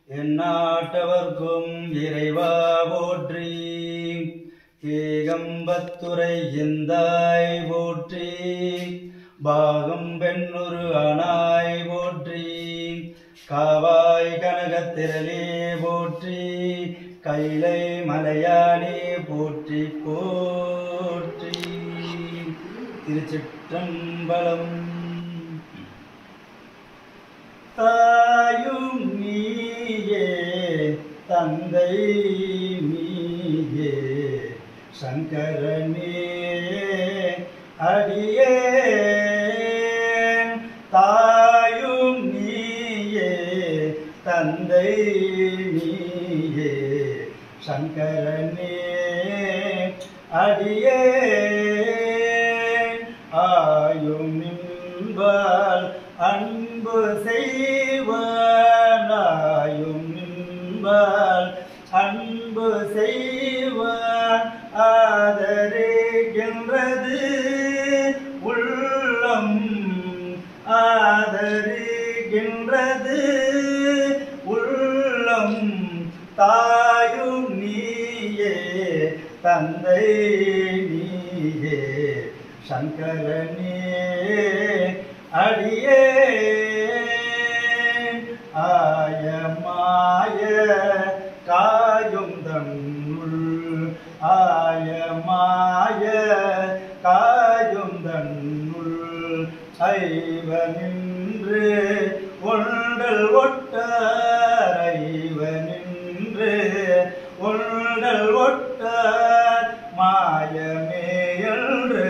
எந்நாட்டவர்க்கும் இறைவா போற்றி ஏகம்பத்துரை எந்தாய் போற்றி பாகம் பெண்ணுரு ஆனாய் போற்றி காவாய் கனகத்திரளே போற்றி கைலை மலையானே போற்றி போற்றி திருச்சிற்றம்பலம் தாயும் நீயே தந்தை நீயே சங்கரனே அடியே தாயும் நீயே தந்தை நீயே சங்கரனே அடியே ஆயும் நின்பால் அன்பு செய்வானாயும் நின்பால் அன்பு செய்வான் ஆதரிக்கின்றது உள்ளம் ஆதரிக்கின்றது உள்ளம் தாயும் நீயே தந்தை நீயே சங்கரனே அடியே ஆய மாய காயும் தன்னுள் ஆய மாய காயும் தன்னுள் ஐவ நின்று ஒன்றல் ஒட்டார் ஐவ நின்று ஒன்றல் ஒட்டார் மாயமே என்று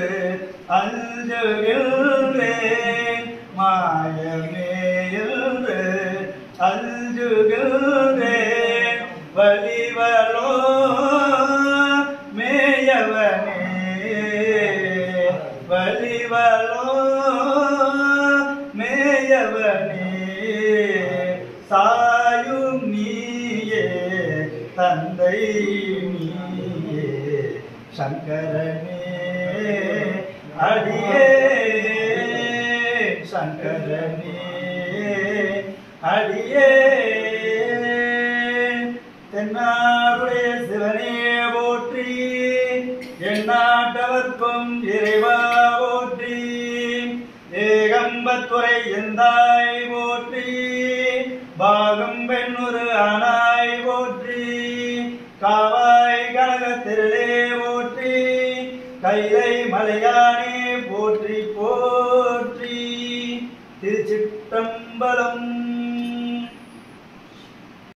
அஞ்சுகின்றேன் மாயமே என்று அஞ்சுகின்றேன் வலிவலோ மேயவனே வலிவலோ மேயவனே சாயும் நீயே தந்தை நீயே சங்கரனே அடியே சங்கரனே அடியே தென்னாடுடைய சிவனே போற்றி எந்நாட்டவர்க்கும் இறைவா போற்றி ஏகம்பத்துறை எந்தாய் போற்றி பாகம் பெண்ணுரு ஆனாய் போற்றி காவாய் கனக திருளே போற்றி கைலை மலையானே